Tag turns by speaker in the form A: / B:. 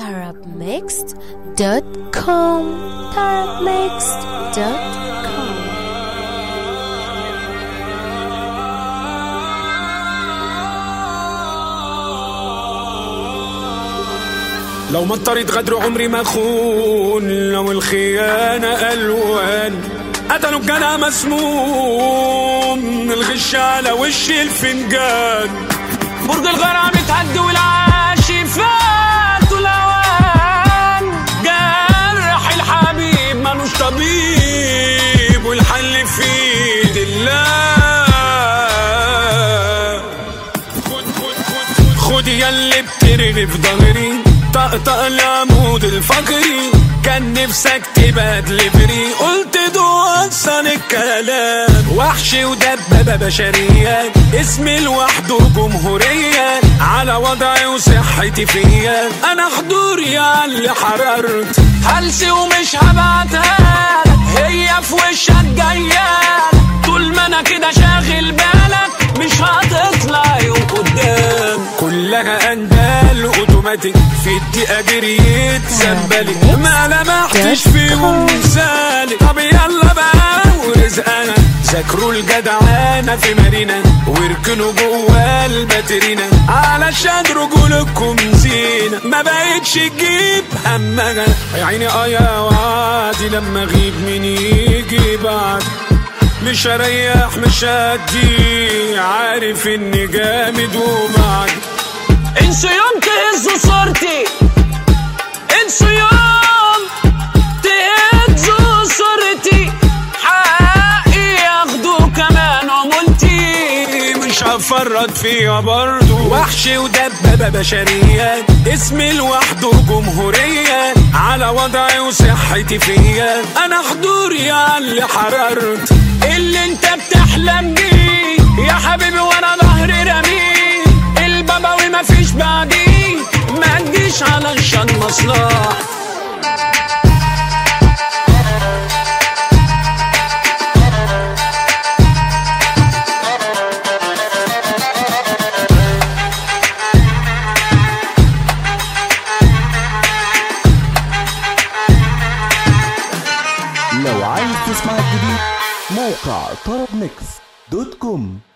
A: tarabmixed.com tarabmixed.com
B: لو مطرت غدر عمري ما خون لو الخيانة ألوان قتلوا الجنى مسموم الغش على وش الفنجان برج الغرام اتهد والعاشي فات الأوان جرح الحبيب ملوش طبيب والحل في ايد الله خد خد خد خد ياللي بترغي في ضهري طقطق العمود الفقري كان نفسك تبقى دليفري قلت دوصل الكلام وحش ودبابة بشرية اسمي لوحده جمهورية على وضعي وصحتي فيا انا حضوري على اللي حررت هلسي ومش هبعتها هي في وشك جاية طول ما انا كده شاغل بالك مش هتطلع يوم قدام كلها اندال اوتوماتيك في الدقيقة جريت سبلت ما لمحتش فيهم سالك طب يلا بقى ورزقنا ذاكروا الجدعانة في مارينا واركنوا جوا الباترينا علشان رجولكم زينة ما بقتش تجيب همها يا عيني اه يا وعدي لما اغيب مين يجي بعد مش هريح مش هدي عارف اني جامد ومعد انسوا يوم تهزوا صورتي انسوا يوم تهزوا صورتي حقي ياخدوا كمان عمولتي مش هفرط فيها برضو وحش ودبابة بشرية اسمي لوحده جمهورية على وضعي وصحتي فيا انا حضوري على اللي حررت اللي انت بتحلم بيه يا حبيبي وانا ظهري رميه البابا وما فيش بعديه ما تجيش علشان مصلحة
C: لو عايز تسمع الجديد موقع طرب ميكس دوت كوم